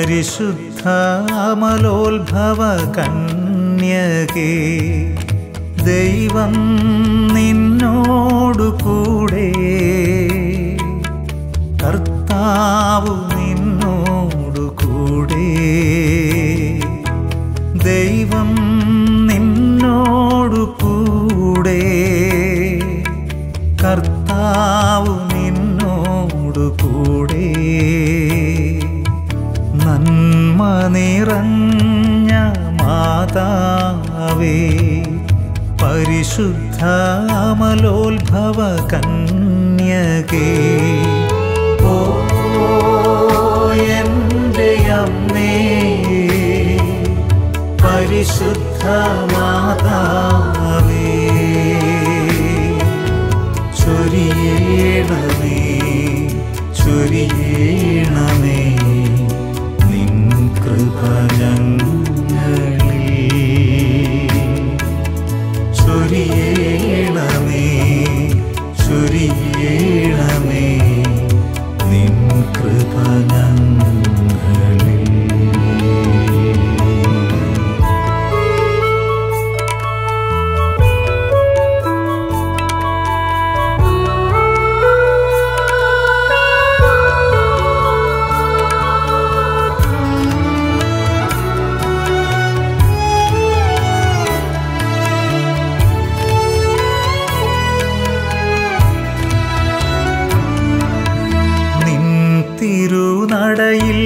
പരിശുദ്ധ അമലോത്ഭവ കന്യകേ ദൈവം നിന്നോടു കൂടെ കർത്താവ് നിന്നോടു കൂടെ ദൈവം നിന്നോടു കൂടെ കർത്താവ് നിന്നോടു കൂടെ നന്മ നിറഞ്ഞ മാതാവേ പരിശുദ്ധ അമലോത്ഭവ കന്യകേ ഓ എൻ്റെ അമ്മേ പരിശുദ്ധ മാതാവേ ചൊരിയേണമേ ചൊരിയേണമേ നിൻ കൃപ ഞങ്ങളിൽ ചൊരിയേണമേ ചൊരിയേണമേ നിൻ കൃപ ഞങ്ങളിൽ നിൻ തിരുനടയിൽ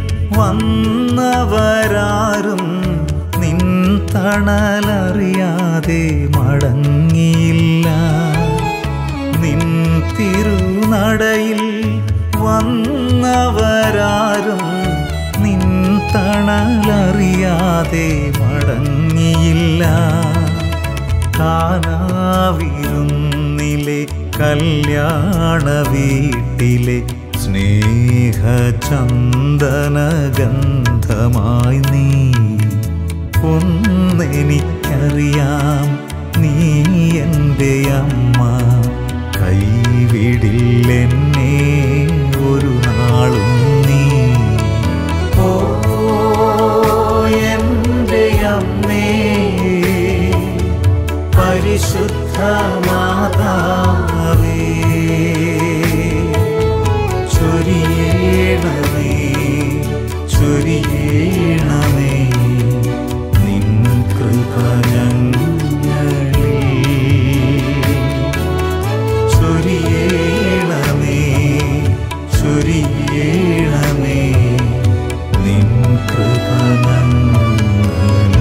വന്നവരാരും നിൻ തണലറിയാതെ മടങ്ങിയില്ല നിൻ തിരുനടയിൽ വന്നവരാരും നിൻ തണലറിയാതെ മടങ്ങിയില്ല കാനാവിരുന്നിലെ കല്യാണ വീട്ടിലെ സ്നേഹചന്ദനഗന്ധമായി നീ ഒന്നെനിക്കറിയാം നീ എൻ്റെ അമ്മ കൈവിടില്ലെന്നെ ഒരു നാളും നീ ഓ എൻ്റെ അമ്മേ പരിശുദ്ധ മാതാവേ ചൊരിയേണമേ ചൊരിയേണമേ നിൻ കൃപ ഞങ്ങളിൽ ചൊരിയേണമേ ചൊരിയേണമേ നിൻ കൃപ ഞങ്ങളിൽ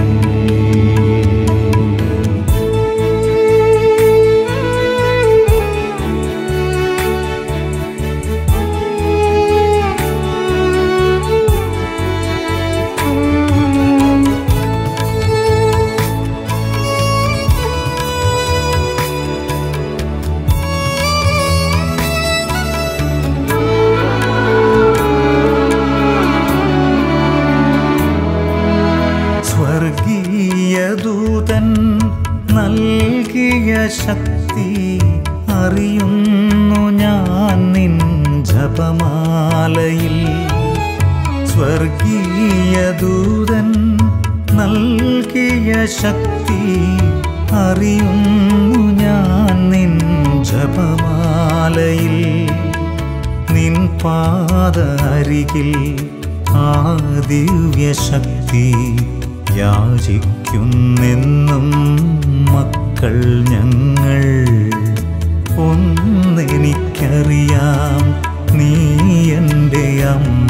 സ്വർഗീയ ദൂതൻ നൽകിയ ശക്തി അറിയുന്നു ഞാൻ നിൻ ജപമാലയിൽ സ്വർഗീയ ദൂതൻ നൽകിയ ശക്തി അറിയുന്നു ഞാൻ നിൻ ജപമാലയിൽ നിൻ പാത അരികിൽ ആ ദിവ്യശക്തി യാചിക്കുന്നെന്നും മക്കൾ ഞങ്ങൾ ഒന്നെനിക്കറിയാം നീ എൻ്റെ അമ്മ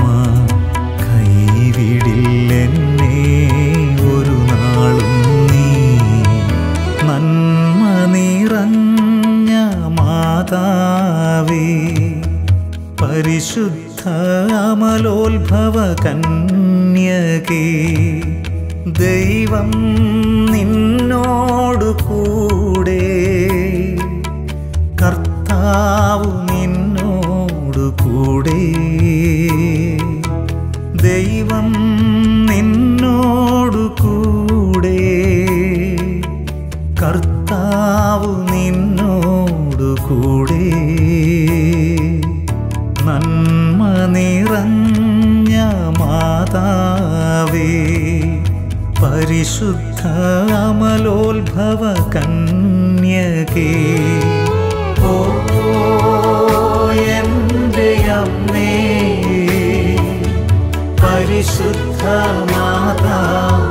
കൈവിടില്ലെന്നെ ഒരു നാളും നീ നന്മ നിറഞ്ഞ മാതാവേ പരിശുദ്ധ അമലോത്ഭവ കന്യകേ ദൈവം നിന്നോടു കൂടെ കർത്താവ് നിന്നോടു കൂടെ ദൈവം നിന്നോടു കൂടെ കർത്താവ് നിന്നോടു കൂടെ നന്മ നിറഞ്ഞ മാ പരിശുദ്ധ അമലോത്ഭവ കന്യകേ ഓ എൻ്റെ അമ്മേ പരിശുദ്ധ മാതാ